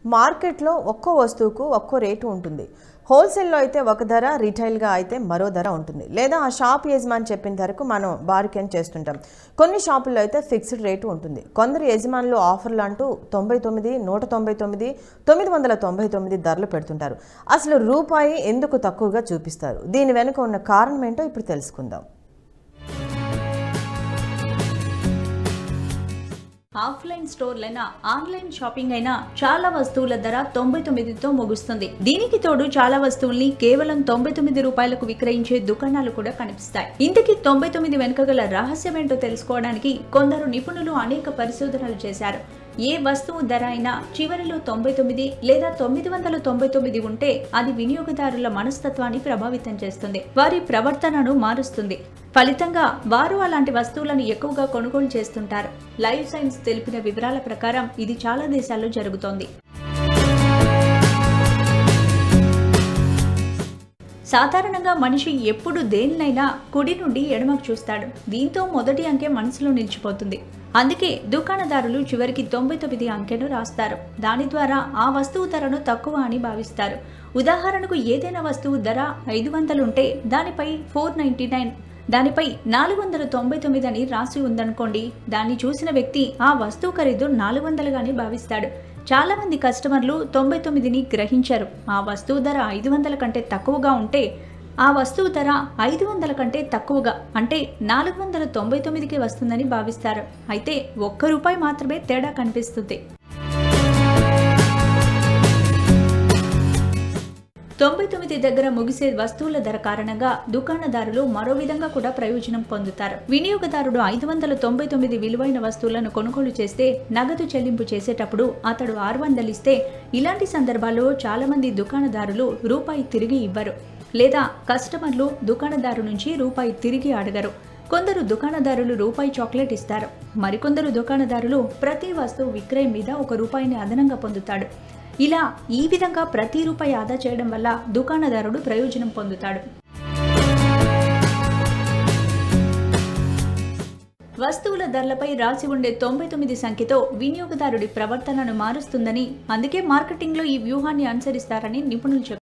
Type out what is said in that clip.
మార్కెట్లో ఒక్కో వస్తువుకు ఒక్కో రేటు ఉంటుంది హోల్సేల్లో అయితే ఒక ధర రీటైల్గా అయితే మరో ధర ఉంటుంది లేదా ఆ షాప్ యజమాని చెప్పిన ధరకు మనం బార్గెన్ చేస్తుంటాం కొన్ని షాపుల్లో అయితే ఫిక్స్డ్ రేటు ఉంటుంది కొందరు యజమానులు ఆఫర్లు అంటూ తొంభై తొమ్మిది నూట తొంభై తొమ్మిది తొమ్మిది వందల తొంభై తొమ్మిది ధరలు పెడుతుంటారు అసలు రూపాయి ఎందుకు తక్కువగా చూపిస్తారు దీని వెనుక ఉన్న కారణం ఏంటో ఇప్పుడు తెలుసుకుందాం ఆఫ్లైన్ స్టోర్లైనా ఆన్లైన్ షాపింగ్ అయినా చాలా వస్తువుల ధర తొంభై తొమ్మిదితో ముగుస్తుంది దీనికి తోడు చాలా వస్తువుల్ని కేవలం తొంభై తొమ్మిది రూపాయలకు విక్రయించే దుకాణాలు కూడా కనిపిస్తాయి ఇంతకీ తొంభై తొమ్మిది వెనుక గల రహస్యమేంటో తెలుసుకోవడానికి కొందరు నిపుణులు అనేక పరిశోధనలు చేశారు ఏ వస్తువు ధర అయినా చివరిలో తొంభై తొమ్మిది లేదా తొమ్మిది వందల తొంభై తొమ్మిది ఉంటే అది వినియోగదారుల మనస్తత్వాన్ని ప్రభావితం చేస్తుంది వారి ప్రవర్తనను మారుస్తుంది ఫలితంగా వారు అలాంటి వస్తువులను ఎక్కువగా కొనుగోలు చేస్తుంటారు లైవ్ సైన్స్ తెలిపిన వివరాల ప్రకారం ఇది చాలా దేశాల్లో జరుగుతోంది సాధారణంగా మనిషి ఎప్పుడు దేనినైనా కుడి నుండి ఎడమకు చూస్తాడు దీంతో మొదటి అంకె మనసులో నిలిచిపోతుంది అందుకే దుకాణదారులు చివరికి తొంభై తొమ్మిది అంకెను రాస్తారు దాని ద్వారా ఆ వస్తువు ధరను తక్కువ అని భావిస్తారు ఉదాహరణకు ఏదైనా వస్తువు ధర ఐదు వందలుంటే దానిపై ఫోర్ నైంటీ నైన్ దానిపై నాలుగు వందల తొంభై తొమ్మిది అని రాసి ఉందనుకోండి దాన్ని చూసిన వ్యక్తి ఆ వస్తువు ఖరీదు నాలుగు వందలుగానే భావిస్తాడు చాలా మంది కస్టమర్లు తొంభై తొమ్మిదిని గ్రహించారు ఆ వస్తువు ధర ఐదు వందల కంటే తక్కువగా ఉంటే ఆ వస్తువు ధర ఐదు వందల కంటే తక్కువగా అంటే నాలుగు వందల తొంభై తొమ్మిదికి వస్తుందని భావిస్తారు అయితే ఒక్క రూపాయి మాత్రమే తేడా కనిపిస్తుంది తొంభై తొమ్మిది దగ్గర ముగిసే వస్తువుల ధర కారణంగా దుకాణదారులు మరో విధంగా కూడా ప్రయోజనం పొందుతారు వినియోగదారుడు ఐదు వందల తొంభై తొమ్మిది విలువైన వస్తువులను కొనుగోలు చేస్తే నగదు చెల్లింపు చేసేటప్పుడు అతడు ఆరు వందలు ఇస్తే ఇలాంటి సందర్భాల్లో చాలా మంది దుకాణదారులు రూపాయి తిరిగి ఇవ్వరు లేదా కస్టమర్లు దుకాణదారు నుంచి రూపాయి తిరిగి అడగరు కొందరు దుకాణదారులు రూపాయి చాక్లెట్ ఇస్తారు మరికొందరు దుకాణదారులు ప్రతి వస్తువు విక్రయం మీద ఒక రూపాయిని అదనంగా పొందుతాడు ఇలా ఈ విధంగా ప్రతి రూపాయి ఆదా చేయడం వల్ల దుకాణదారుడు ప్రయోజనం పొందుతాడు వస్తువుల ధరలపై రాసి ఉండే తొంభై తొమ్మిది సంఖ్యతో వినియోగదారుడి ప్రవర్తనను మారుస్తుందని అందుకే మార్కెటింగ్లో ఈ వ్యూహాన్ని అనుసరిస్తారని నిపుణులు చెబుతారు